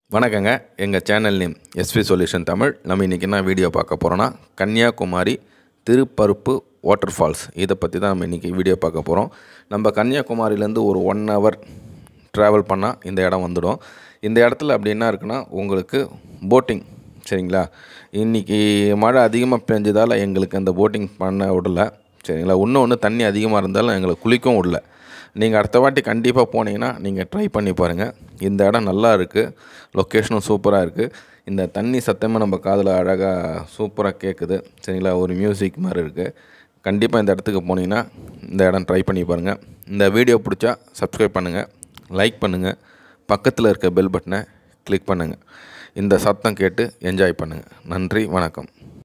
வணக்கங்க எங்கள் channel name SV solution Tamil நம்ம இன்றைக்கி என்ன வீடியோ பார்க்க போகிறோன்னா கன்னியாகுமரி திருப்பருப்பு வாட்டர் ஃபால்ஸ் இதை பற்றி தான் நம்ம இன்றைக்கி வீடியோ பார்க்க போகிறோம் நம்ம கன்னியாகுமரியிலேருந்து ஒரு ஒன் ஹவர் ட்ராவல் பண்ணால் இந்த இடம் வந்துடும் இந்த இடத்துல அப்படி என்ன இருக்குன்னா உங்களுக்கு போட்டிங் சரிங்களா இன்றைக்கி மழை அதிகமாக பெஞ்சதால் எங்களுக்கு அந்த போட்டிங் பண்ண விடல சரிங்களா இன்னும் ஒன்று தண்ணி அதிகமாக இருந்தாலும் எங்களை குளிக்கவும் விடல நீங்கள் அடுத்த வாட்டி கண்டிப்பாக போனீங்கன்னா நீங்கள் ட்ரை பண்ணி பாருங்கள் இந்த இடம் நல்லா இருக்குது லொக்கேஷனும் சூப்பராக இருக்குது இந்த தண்ணி சத்தமாக நம்ம காதில் அழகாக சூப்பராக கேட்குது சரிங்களா ஒரு மியூசிக் மாதிரி இருக்குது கண்டிப்பாக இந்த இடத்துக்கு போனீங்கன்னா இந்த இடம் ட்ரை பண்ணி பாருங்கள் இந்த வீடியோ பிடிச்சா சப்ஸ்கிரைப் பண்ணுங்கள் லைக் பண்ணுங்கள் பக்கத்தில் இருக்க பெல் பட்டனை கிளிக் பண்ணுங்கள் இந்த சத்தம் கேட்டு என்ஜாய் பண்ணுங்கள் நன்றி வணக்கம்